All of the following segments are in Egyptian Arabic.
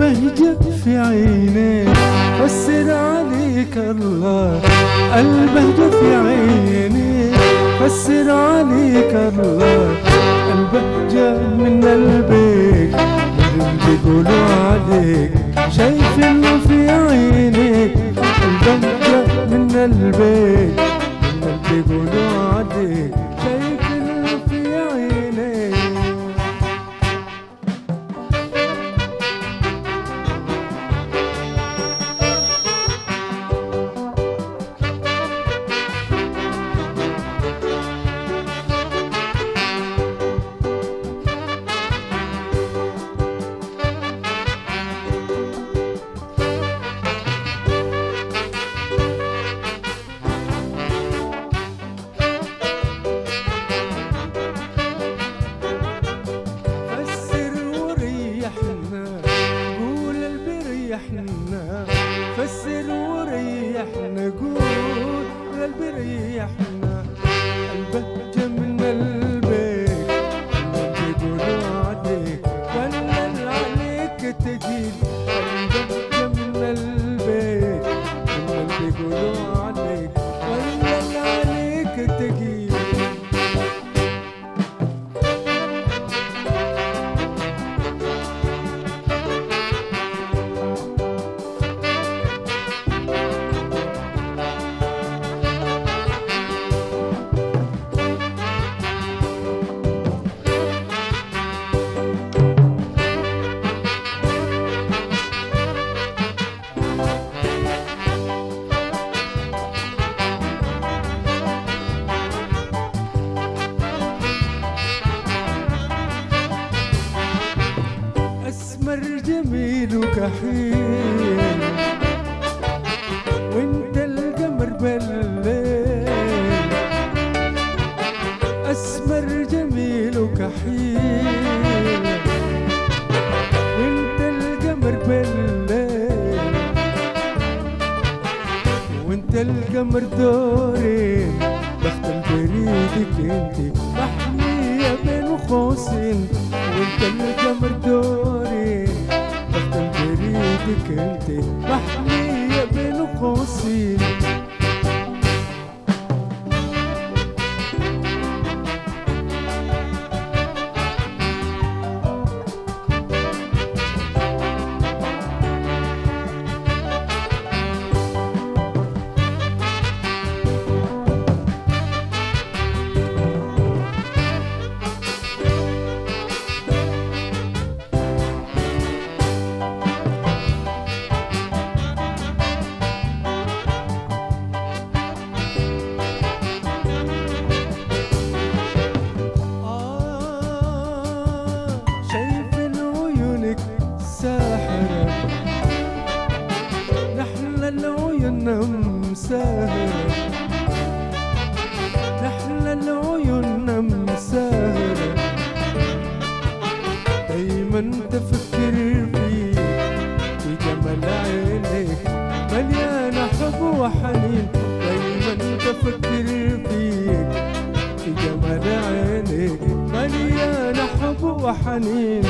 البهجة في عينيك فسر عليك الله البهجة في عينيك فسر عليك الله البهجة من البيت اللي بيقولوا عليك شايف انه في عينيك البهجة من البيت اللي بيقولوا عليك شايف انه في عينيك فسر وريحنا قول اللي بيريحنا فسر وريحنا قول اللي بيريحنا البهجة من البيت اللي بيقولوا عليك ولا اللي عليك تجيب البهجة من البيت اللي بيقولوا عليك ولا اللي عليك تجيب أسمر جميل وكحيل وانت القمر بالليل أسمر جميل وكحيل وانت القمر بالليل وانت القمر دورين بخت بريدك انت محمية بين قوسين وانت القمر دورين بخت بريدك انت محمية بين قوسين آه شايف عيونك ساحرة نحن العيون مساهرة نحن العيون مساهرة دايما تفكر فيك في جمال عينيك مليانة حب وحنين دايما تفكر فيك في جمال عينيك مليانة حب وحنين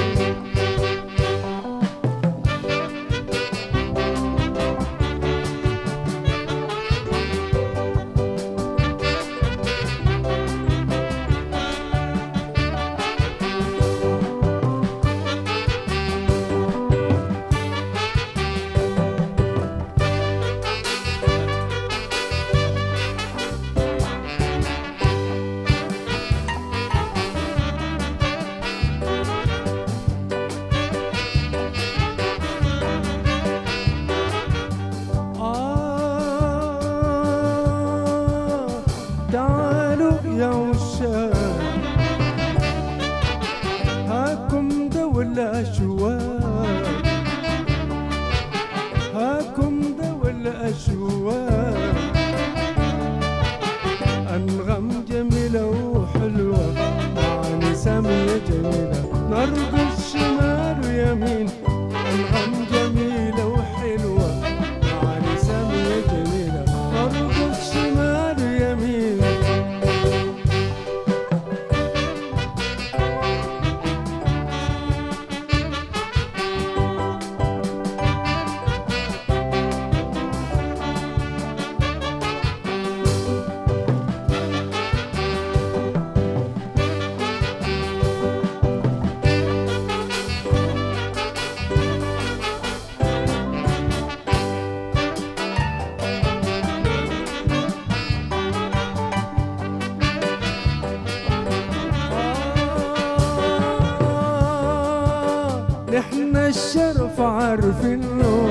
الشرف عارفينه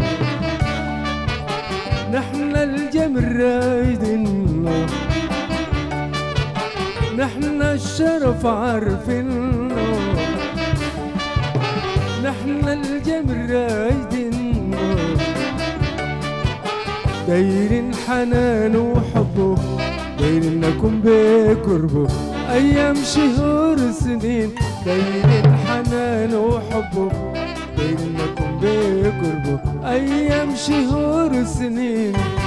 نحن الجمر رايدينه نحن الشرف عارفينه نحن الجمر رايدينه دايرين حنان وحبه دايرين نكون بقربه ايام شهور سنين دايرين حنان وحبه دايرين نكون بقربه ايام شهور سنين